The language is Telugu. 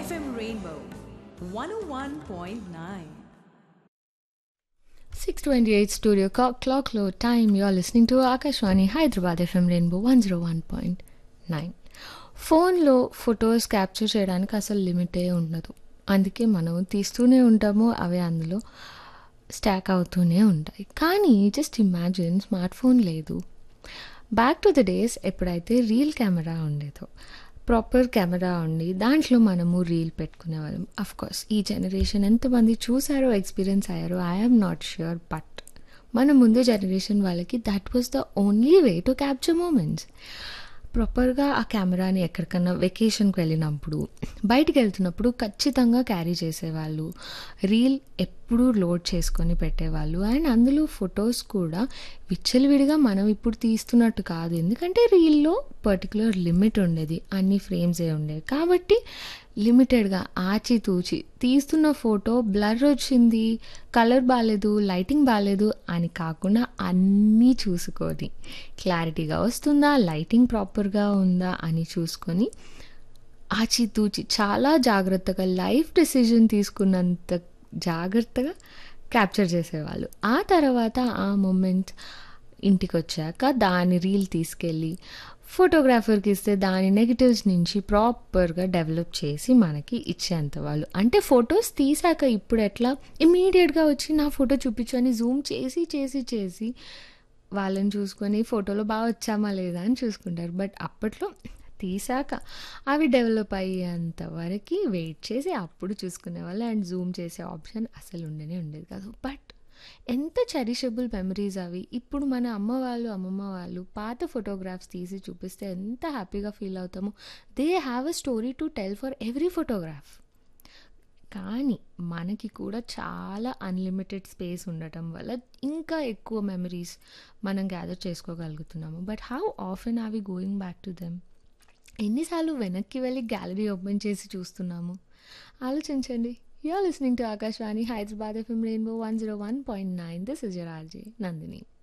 FM Rainbow 101.9. 628 studio clock, clock low time you're listening to Akashvani Hyderabad FM Rainbow one zero one point nine ఫోన్లో ఫొటోస్ క్యాప్చర్ చేయడానికి అసలు లిమిటే ఉండదు అందుకే మనం తీస్తూనే ఉంటాము అవి అందులో స్టాక్ అవుతూనే ఉంటాయి కానీ జస్ట్ ఇమాజిన్ స్మార్ట్ ఫోన్ లేదు బ్యాక్ టు ద డేస్ ఎప్పుడైతే రీల్ కెమెరా ఉండేదో ప్రాపర్ కెమెరా ఉండి దాంట్లో మనము రీల్ పెట్టుకునే వాళ్ళం అఫ్ కోర్స్ ఈ జనరేషన్ ఎంతమంది చూసారో ఎక్స్పీరియన్స్ అయ్యారో ఐఎమ్ నాట్ ష్యూర్ బట్ మన ముందు జనరేషన్ వాళ్ళకి that was the only way to capture moments ప్రాపర్గా ఆ కెమెరాని ఎక్కడికన్నా వెకేషన్కి వెళ్ళినప్పుడు బయటికి వెళ్తున్నప్పుడు ఖచ్చితంగా క్యారీ చేసేవాళ్ళు రీల్ ఎప్పుడూ లోడ్ చేసుకొని పెట్టేవాళ్ళు అండ్ అందులో ఫొటోస్ కూడా విచ్చలవిడిగా మనం ఇప్పుడు తీస్తున్నట్టు కాదు ఎందుకంటే రీల్లో పర్టికులర్ లిమిట్ ఉండేది అన్ని ఫ్రేమ్సే ఉండేవి కాబట్టి లిమిటెడ్గా ఆచితూచి తీస్తున్న ఫోటో బ్లర్ వచ్చింది కలర్ బాగాలేదు లైటింగ్ బాగాలేదు అని కాకుండా అన్నీ చూసుకొని క్లారిటీగా వస్తుందా లైటింగ్ ప్రాపర్గా ఉందా అని చూసుకొని ఆచితూచి చాలా జాగ్రత్తగా లైఫ్ డెసిజన్ తీసుకున్నంత జాగ్రత్తగా క్యాప్చర్ చేసేవాళ్ళు ఆ తర్వాత ఆ మూమెంట్ ఇంటికి వచ్చాక దాని రీల్ తీసుకెళ్ళి ఫోటోగ్రాఫర్కి ఇస్తే దాని నెగిటివ్స్ నుంచి ప్రాపర్గా డెవలప్ చేసి మనకి ఇచ్చేంత వాళ్ళు అంటే ఫొటోస్ తీసాక ఇప్పుడు ఎట్లా ఇమీడియట్గా వచ్చి నా ఫోటో చూపించు అని జూమ్ చేసి చేసి చేసి వాళ్ళని చూసుకొని ఫోటోలో బాగా వచ్చామా లేదా అని చూసుకుంటారు బట్ అప్పట్లో తీసాక అవి డెవలప్ అయ్యేంత వరకు వెయిట్ చేసి అప్పుడు చూసుకునేవాళ్ళు అండ్ జూమ్ చేసే ఆప్షన్ అసలు ఉండనే ఉండేది కాదు బట్ ఎంత చెరిషబుల్ మెమరీస్ అవి ఇప్పుడు మన అమ్మ వాళ్ళు అమ్మమ్మ వాళ్ళు పాత ఫోటోగ్రాఫ్స్ తీసి చూపిస్తే ఎంత హ్యాపీగా ఫీల్ అవుతామో they have a story to tell for every photograph కానీ మనకి కూడా చాలా అన్లిమిటెడ్ స్పేస్ ఉండటం వల్ల ఇంకా ఎక్కువ మెమరీస్ మనం గ్యాదర్ చేసుకోగలుగుతున్నాము but how often are we going back to them ఎన్నిసార్లు వెనక్కి వెళ్ళి గ్యాలరీ ఓపెన్ చేసి చూస్తున్నాము ఆలోచించండి you are listening to Akashvani Hyderabad FM Rainbow one zero one point nine this is your RJ Nandini